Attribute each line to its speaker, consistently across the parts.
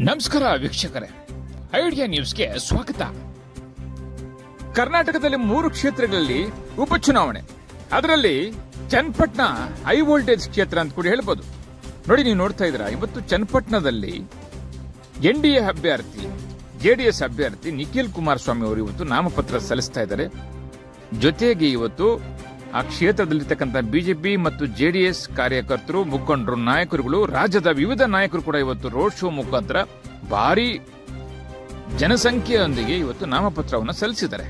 Speaker 1: ನಮಸ್ಕಾರ ವೀಕ್ಷಕರೇ ಐಡಿಯಾ ನ್ಯೂಸ್ಗೆ ಸ್ವಾಗತ ಕರ್ನಾಟಕದಲ್ಲಿ ಮೂರು ಕ್ಷೇತ್ರಗಳಲ್ಲಿ ಉಪಚುನಾವಣೆ ಅದರಲ್ಲಿ ಚನ್ನಪಟ್ಟಣ ಹೈ ವೋಲ್ಟೇಜ್ ಕ್ಷೇತ್ರ ಅಂತ ಕೂಡ ಹೇಳ್ಬೋದು ನೋಡಿ ನೀವು ನೋಡ್ತಾ ಇದ್ದೀರಾ ಇವತ್ತು ಚನ್ನಪಟ್ಟಣದಲ್ಲಿ ಎನ್ ಡಿ ಎ ಅಭ್ಯರ್ಥಿ ಜೆಡಿಎಸ್ ಅಭ್ಯರ್ಥಿ ನಿಖಿಲ್ ಕುಮಾರಸ್ವಾಮಿ ಅವರು ಇವತ್ತು ನಾಮಪತ್ರ ಸಲ್ಲಿಸ್ತಾ ಇದ್ದಾರೆ ಜೊತೆಗೆ ಇವತ್ತು ಆ ಕ್ಷೇತ್ರದಲ್ಲಿರ್ತಕ್ಕಂಥ ಬಿಜೆಪಿ ಮತ್ತು ಜೆಡಿಎಸ್ ಕಾರ್ಯಕರ್ತರು ಮುಖಂಡರು ನಾಯಕರುಗಳು ರಾಜ್ಯದ ವಿವಿಧ ನಾಯಕರು ಕೂಡ ಇವತ್ತು ರೋಡ್ ಶೋ ಮುಖಾಂತರ ಭಾರಿ ಜನಸಂಖ್ಯೆಯೊಂದಿಗೆ ಇವತ್ತು ನಾಮಪತ್ರವನ್ನು ಸಲ್ಲಿಸಿದ್ದಾರೆ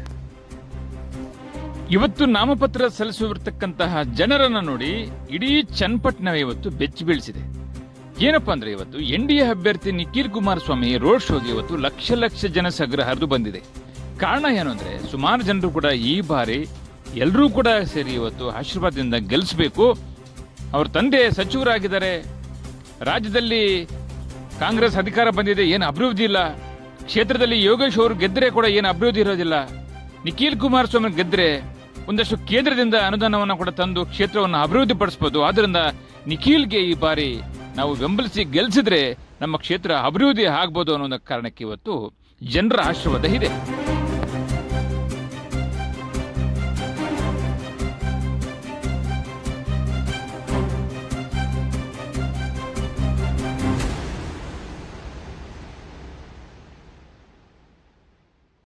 Speaker 1: ಇವತ್ತು ನಾಮಪತ್ರ ಸಲ್ಲಿಸಿರ್ತಕ್ಕಂತಹ ಜನರನ್ನ ನೋಡಿ ಇಡೀ ಚನ್ನಪಟ್ಟಣ ಇವತ್ತು ಬೆಚ್ಚಿ ಬೀಳಿಸಿದೆ ಏನಪ್ಪಾ ಅಂದ್ರೆ ಇವತ್ತು ಎನ್ ಡಿ ಎ ಅಭ್ಯರ್ಥಿ ನಿಖಿಲ್ ಕುಮಾರಸ್ವಾಮಿ ರೋಡ್ ಶೋಗೆ ಇವತ್ತು ಲಕ್ಷ ಲಕ್ಷ ಜನ ಸಗ್ರ ಹರಿದು ಬಂದಿದೆ ಕಾರಣ ಏನು ಅಂದ್ರೆ ಸುಮಾರು ಜನರು ಕೂಡ ಈ ಬಾರಿ ಎಲ್ಲರೂ ಕೂಡ ಸೇರಿ ಇವತ್ತು ಆಶೀರ್ವಾದದಿಂದ ಗೆಲ್ಲಿಸಬೇಕು ಅವ್ರ ತಂದೆ ಸಚಿವರಾಗಿದ್ದಾರೆ ರಾಜ್ಯದಲ್ಲಿ ಕಾಂಗ್ರೆಸ್ ಅಧಿಕಾರ ಬಂದಿದೆ ಏನು ಅಭಿವೃದ್ಧಿ ಇಲ್ಲ ಕ್ಷೇತ್ರದಲ್ಲಿ ಯೋಗೇಶ್ ಅವರು ಗೆದ್ದರೆ ಕೂಡ ಏನು ಅಭಿವೃದ್ಧಿ ಇರೋದಿಲ್ಲ ನಿಖಿಲ್ ಕುಮಾರಸ್ವಾಮಿ ಗೆದ್ದರೆ ಒಂದಷ್ಟು ಕೇಂದ್ರದಿಂದ ಅನುದಾನವನ್ನು ಕೂಡ ತಂದು ಕ್ಷೇತ್ರವನ್ನು ಅಭಿವೃದ್ಧಿ ಪಡಿಸಬಹುದು ಆದ್ರಿಂದ ನಿಖಿಲ್ಗೆ ಈ ಬಾರಿ ನಾವು ಬೆಂಬಲಿಸಿ ಗೆಲ್ಲಿಸಿದ್ರೆ ನಮ್ಮ ಕ್ಷೇತ್ರ ಅಭಿವೃದ್ಧಿ ಆಗ್ಬೋದು ಅನ್ನೋ ಒಂದು ಕಾರಣಕ್ಕೆ ಇವತ್ತು ಜನರ ಆಶೀರ್ವಾದ ಇದೆ